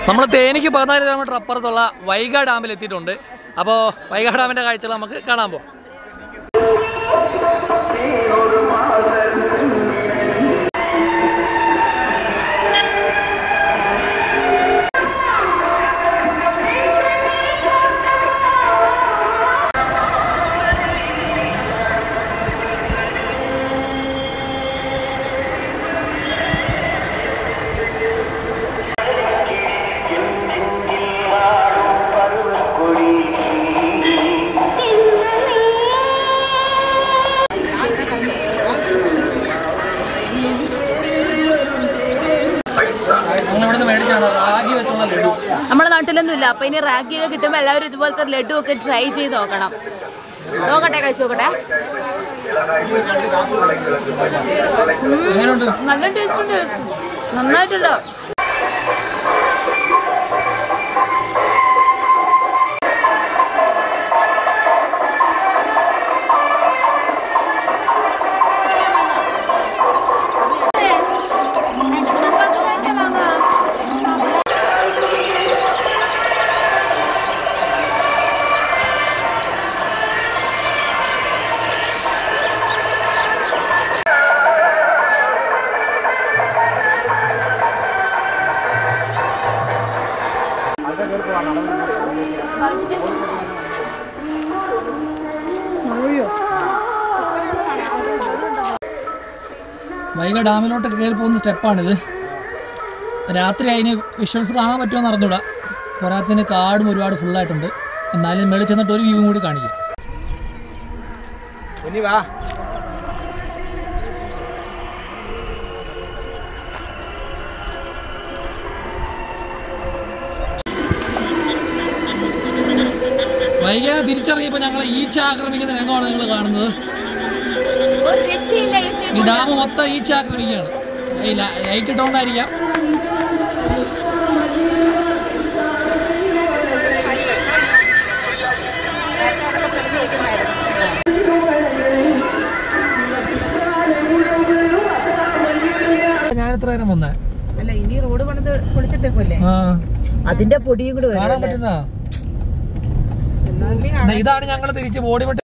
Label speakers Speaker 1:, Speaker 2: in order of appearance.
Speaker 1: നമ്മൾ തേനിക്ക് പതിനാല് കിലോമീറ്റർ അപ്പുറത്തുള്ള വൈഗ ഡാമിൽ എത്തിയിട്ടുണ്ട് അപ്പോൾ വൈഗ ഡാമിൻ്റെ കാഴ്ചകൾ നമുക്ക് കാണാൻ പോകാം ഞങ്ങളിവിടെ നിന്ന് മേടിച്ചാണ് റാഗി വെച്ചുള്ള ലഡു
Speaker 2: നമ്മുടെ നാട്ടിലൊന്നും ഇല്ല അപ്പൊ ഇനി റാഗിയൊക്കെ കിട്ടുമ്പോൾ എല്ലാവരും ഇതുപോലത്തെ ലഡു ഒക്കെ ട്രൈ ചെയ്ത് നോക്കണം നോക്കട്ടെ കഴിച്ചു നോക്കട്ടെ
Speaker 1: എങ്ങനെയുണ്ട്
Speaker 2: നല്ല ടേസ്റ്റ് ഉണ്ട് നന്നായിട്ടുണ്ട്
Speaker 1: വൈഗ ഡാമിലോട്ട് കയറി പോകുന്ന സ്റ്റെപ്പാണിത് രാത്രി അതിന് വിഷ്വൽസ് കാണാൻ പറ്റുമോ എന്ന് അറിഞ്ഞൂടാ പോരാത്തതിന് കാടും ഒരുപാട് ഫുള്ളായിട്ടുണ്ട് എന്നാലും മേളിൽ ചെന്നിട്ട് ഒരു വ്യൂ കൂടി കാണിക്കും
Speaker 3: ഇനി വാ
Speaker 1: വൈഗ തിരിച്ചറിയപ്പോൾ ഞങ്ങളെ ഈച്ച ആക്രമിക്കുന്ന രംഗമാണ് നിങ്ങൾ കാണുന്നത്
Speaker 2: ഒരു രക്ഷയില്ല
Speaker 1: ഈ ഡാം മൊത്തം ഈച്ച ആക്രമിക്കുകയാണ് ഈ ല- ലൈറ്റ് ഇട്ടുകൊണ്ടായിരിക്കാം ഞാൻ എത്ര നേരം വന്നേ
Speaker 2: അല്ല ഇനി റോഡ് പണിത് പൊളിച്ചിട്ടേക്കല്ലേ
Speaker 1: ആ
Speaker 2: അതിന്റെ പൊടിയും കൂടെ
Speaker 1: കാണാൻ പറ്റുന്ന ഇതാണ് ഞങ്ങൾ തിരിച്ച് ബോഡി